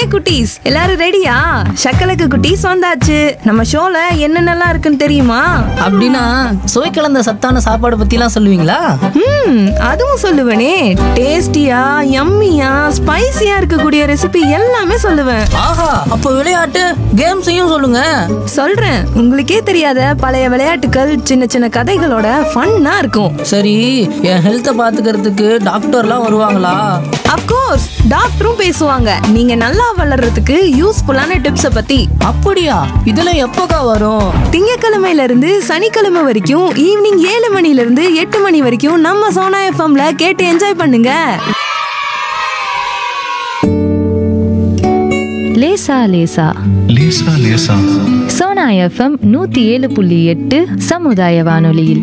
குட்டீஸ் எல்லாரும் ரெடியா சக்கலக்கு குட்டீஸ் வந்தாச்சு நம்ம ஷோல என்னென்னலாம் இருக்குன்னு தெரியுமா அப்படின்னா சுவை கலந்த சத்தான சாப்பாடு பத்திலாம் சொல்லுவீங்களா ம் அதுவும் சொல்லுவேனே டேஸ்டியா யம்மியா ஸ்பைசியா இருக்கக்கூடிய ரெசிபி எல்லாமே சொல்லுவேன் ஆஹா அப்போ விளையாட்டு கேம்ஸையும் சொல்லுங்க சொல்றேன் உங்களுக்கே தெரியாத பழைய விளையாட்டுகள் சின்ன சின்ன கதைகளோட ஃபன்னா இருக்கும் சரி என் ஹெல்த்தை பாத்துக்கிறதுக்கு டாக்டர்லாம் வருவாங்களா அப்கோர்ஸ் டாக்டரும் பேசுவாங்க நீங்க நல்லா வளர்றதுக்கு யூஸ்ஃபுல்லான டிப்ஸை பத்தி அப்படியா இதெல்லாம் எப்போக்கா வரும் திங்கக்கிழமையில இருந்து சனிக்கிழமை வரைக்கும் ஈவினிங் ஏழு மணில இருந்து எட்டு மணி வரைக்கும் நம்ம சோனா எஃப்எம்ல கேட்டு என்ஜாய் பண்ணுங்க லேசா லேசா லேசா லேசா சோனா எஃப்எம் நூத்தி ஏழு புள்ளி எட்டு சமுதாய வானொலியில்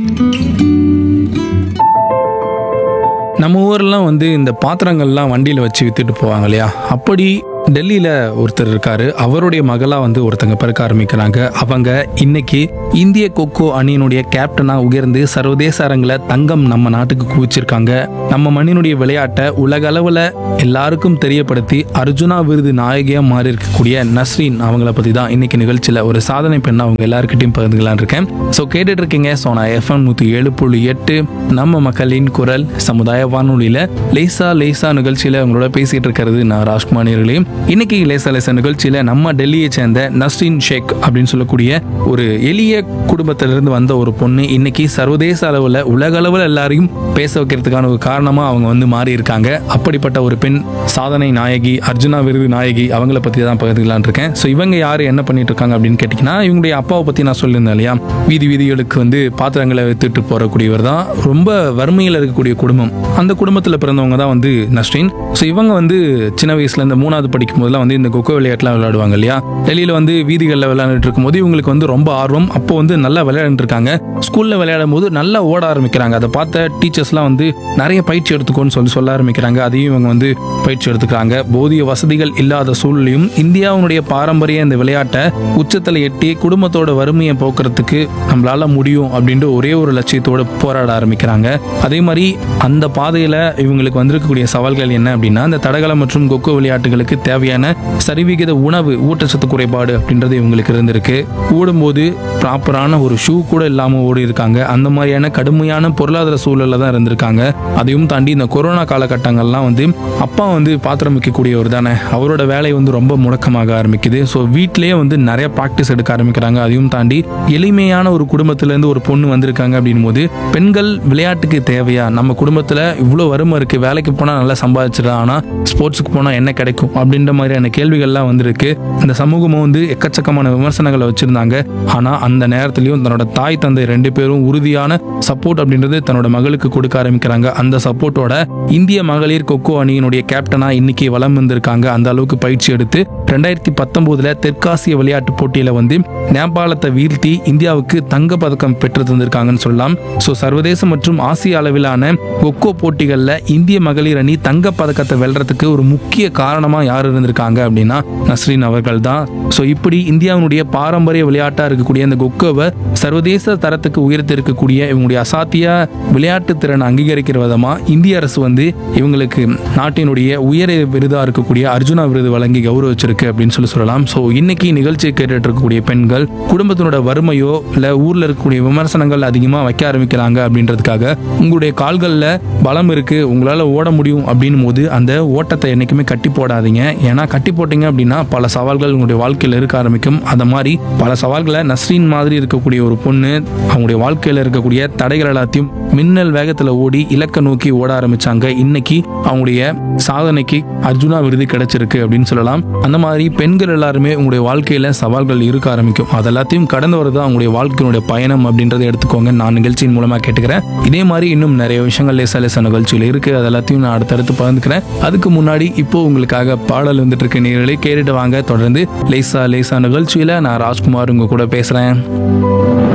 நம்ம ஊர்லாம் வந்து இந்த பாத்திரங்கள்லாம் வண்டியில் வச்சு வித்துட்டு போவாங்க இல்லையா அப்படி டெல்லியில் ஒருத்தர் இருக்காரு அவருடைய மகளா வந்து ஒருத்தங்க பிறக்க ஆரம்பிக்கிறாங்க அவங்க இன்னைக்கு இந்திய கொக்கோ அணியினுடைய கேப்டனா உயர்ந்து சர்வதேச அரங்கில் தங்கம் நம்ம நாட்டுக்கு குவிச்சிருக்காங்க நம்ம மண்ணினுடைய விளையாட்டை உலக அளவில் எல்லாருக்கும் தெரியப்படுத்தி அர்ஜுனா விருது நாயகியா மாறி இருக்கக்கூடிய நஸ்ரீன் அவங்கள பத்தி தான் இன்னைக்கு நிகழ்ச்சியில் ஒரு சாதனை பெண்ணா அவங்க எல்லாருக்கிட்டையும் பகிர்ந்துக்கலாம்னு இருக்கேன் ஸோ கேட்டுட்டு இருக்கீங்க சோனா எஃப்எம் நூற்றி ஏழு புள்ளி எட்டு நம்ம மக்களின் குரல் சமுதாய வானொலியில லேசா லேசா நிகழ்ச்சியில உங்களோட பேசிட்டு இருக்கிறது நான் ராஜ்குமார் நேர்களே இன்னைக்கு லேசா லேசா நிகழ்ச்சியில நம்ம டெல்லியை சேர்ந்த நஸ்ரீன் ஷேக் அப்படின்னு சொல்லக்கூடிய ஒரு எளிய குடும்பத்திலிருந்து வந்த ஒரு பொண்ணு இன்னைக்கு சர்வதேச அளவில் உலக அளவில் எல்லாரையும் பேச வைக்கிறதுக்கான ஒரு காரணமா அவங்க வந்து மாறி இருக்காங்க அப்படிப்பட்ட ஒரு பெண் சாதனை நாயகி அர்ஜுனா விருது நாயகி அவங்கள பத்தி தான் பகிர்ந்துக்கலாம்னு இருக்கேன் ஸோ இவங்க யாரு என்ன பண்ணிட்டு இருக்காங்க அப்படின்னு கேட்டிங்கன்னா இவங்களுடைய அப்பாவை பத்தி நான் சொல்லியிருந்தேன் இல்லையா வீதி வீதிகளுக்கு வந்து பாத்திரங்களை வித்துட்டு போறக்கூடியவர் தான் ரொம்ப வறுமையில் இருக்கக்கூடிய குடும்பம் அந்த குடும்பத்தில் பிறந்தவங்க தான் வந்து நஸ்ரீன் ஸோ இவங்க வந்து சின்ன வயசுல இந்த மூணாவது படிக்கும் போதெல்லாம் வந்து இந்த கொக்கோ விளையாட்டுலாம் விளையாடுவாங்க இல்லையா டெல்லியில் வந்து வீதிகளில் விளையாண்டுட்டு இருக்கும்போது இவங்களுக்கு வந்து ரொம்ப ஆர்வம் அப்போ வந்து நல்லா விளையாண்டுட்டு இருக்காங்க ஸ்கூலில் விளையாடும் போது நல்லா ஓட ஆரம்பிக்கிறாங்க அதை பார்த்த டீச்சர்ஸ்லாம் வந்து நிறைய பயிற்சி எடுத்துக்கோன்னு சொல்லி சொல்ல ஆரம்பிக்கிறாங்க அதையும் இவங்க வந்து பயிற்சி எடுத்துக்கிறாங்க போதிய வசதிகள் இல்லாத சூழ்நிலையும் இந்தியாவுடைய பாரம்பரிய இந்த விளையாட்டை உச்சத்தில் எட்டி குடும்பத்தோட வறுமையை போக்குறதுக்கு நம்மளால முடியும் அப்படின்ற ஒரே ஒரு லட்சியத்தோட போராட ஆரம்பிக்கிறாங்க அதே மாதிரி அந்த பாதையில இவங்களுக்கு வந்திருக்கக்கூடிய சவால்கள் என்ன அப்படின்னா இந்த தடகளம் மற்றும் கொக்கோ விளையாட்டுகளுக்கு தேவையான சரிவிகித உணவு ஊட்டச்சத்து குறைபாடு அப்படின்றது இவங்களுக்கு இருந்திருக்கு ஓடும்போது ப்ராப்பரான ஒரு ஷூ கூட இல்லாம ஓடி இருக்காங்க அந்த மாதிரியான கடுமையான பொருளாதார சூழல்ல தான் இருந்திருக்காங்க அதையும் தாண்டி இந்த கொரோனா காலகட்டங்கள்லாம் வந்து அப்பா வந்து பாத்திரம் வைக்கக்கூடியவர் தானே அவரோட வேலை வந்து ரொம்ப முடக்கமாக ஆரம்பிக்குது ஸோ வீட்டிலேயே வந்து நிறைய ப்ராக்டிஸ் எடுக்க ஆரம்பிக்கிறாங்க அதையும் தாண்டி எளிமையான ஒரு குடும்பத்திலேருந்து ஒரு பொண்ணு வந்திருக்காங்க அப்படின்னும் போது பெண்கள் விளையாட்டுக்கு தேவையா நம்ம குடும்பத்தில் இவ்வளோ வறுமை இருக்கு வேலைக்கு போனால் நல்லா சம்பாதிச்சிடலாம் ஆனால் ஸ்போர்ட்ஸுக்கு போனால் என்ன கிடைக்கும் அப்படின்ற மாதிரியான கேள்விகள்லாம் வந்திருக்கு இந்த சமூகமும் வந்து எக்கச்சக்கமான விமர்சனங்களை வச்சிருந்தாங்க ஆனால் அந்த நேரத்துலையும் தன்னோட தாய் தந்தை ரெண்டு பேரும் உறுதியான சப்போர்ட் அப்படின்றது தன்னோட மகளுக்கு கொடுக்க ஆரம்பிக்கிறாங்க அந்த சப்போர்ட்டோட இந்திய மகளிர் கொக்கோ அணியினுடைய கேப்டனா இன்னைக்கு வலம் வந்திருக்காங்க அந்த அளவுக்கு பயிற்சி எடுத்து ரெண்டாயிரத்தி பத்தொன்பதுல தெற்காசிய விளையாட்டு போட்டியில வந்து நேபாளத்தை வீழ்த்தி இந்தியாவுக்கு தங்க பதக்கம் பெற்று தந்திருக்காங்கன்னு சொல்லலாம் ஸோ சர்வதேச மற்றும் ஆசிய அளவிலான கொக்கோ போட்டிகளில் இந்திய மகளிர் அணி தங்க பதக்கத்தை வெல்றதுக்கு ஒரு முக்கிய காரணமா யார் இருந்திருக்காங்க அப்படின்னா நஸ்ரீன் அவர்கள் தான் ஸோ இப்படி இந்தியாவினுடைய பாரம்பரிய விளையாட்டா இருக்கக்கூடிய இந்த கொக்கோவை சர்வதேச தரத்துக்கு உயர்த்தி இருக்கக்கூடிய இவங்களுடைய அசாத்திய விளையாட்டு திறனை அங்கீகரிக்கிற விதமா இந்திய அரசு வந்து இவங்களுக்கு நாட்டினுடைய உயர் விருதா இருக்கக்கூடிய அர்ஜுனா விருது வழங்கி கௌரவிச்சிருக்கு அப்படின்னு சொல்லி சொல்லலாம் ஸோ இன்னைக்கு நிகழ்ச்சியை கேட்டுட்டு இருக்கக்கூடிய பெண்கள் குடும்பத்தினோட வறுமையோ இல்லை ஊர்ல இருக்கக்கூடிய விமர்சனங்கள் அதிகமாக வைக்க ஆரம்பிக்கிறாங்க அப்படின்றதுக்காக உங்களுடைய கால்களில் பலம் இருக்கு உங்களால் ஓட முடியும் அப்படின்னும் போது அந்த ஓட்டத்தை என்னைக்குமே கட்டி போடாதீங்க ஏன்னா கட்டி போட்டீங்க அப்படின்னா பல சவால்கள் உங்களுடைய வாழ்க்கையில் இருக்க ஆரம்பிக்கும் அந்த மாதிரி பல சவால்களை நஸ்ரீன் மாதிரி இருக்கக்கூடிய ஒரு பொண்ணு அவங்களுடைய வாழ்க்கையில் இருக்கக்கூடிய தடைகள் எல்லாத்தையும் மின்னல் வேகத்தில் ஓடி இலக்க நோக்கி ஓட ஆரம்பிச்சாங்க இன்னைக்கு அவங்களுடைய சாதனைக்கு அர்ஜுனா விருது கிடைச்சிருக்கு அப்படின்னு சொல்லலாம் அந்த மாதிரி பெண்கள் எல்லாருமே உங்களுடைய வாழ்க்கையில சவால்கள் இருக்க ஆரம்பிக்கும் அது எல்லாத்தையும் கடந்து வரது அவங்களுடைய வாழ்க்கையினுடைய பயணம் அப்படின்றத எடுத்துக்கோங்க நான் நிகழ்ச்சியின் மூலமா கேட்டுக்கிறேன் இதே மாதிரி இன்னும் நிறைய விஷயங்கள் லேசா லேசா நிகழ்ச்சியில் இருக்கு அது எல்லாத்தையும் நான் அடுத்தடுத்து பகிர்ந்துக்கிறேன் அதுக்கு முன்னாடி இப்போ உங்களுக்காக பாடல் வந்துட்டு இருக்க நேரலை கேட்டுட்டு வாங்க தொடர்ந்து லேசா லேசா நிகழ்ச்சியில நான் ராஜ்குமார் உங்க கூட பேசுறேன்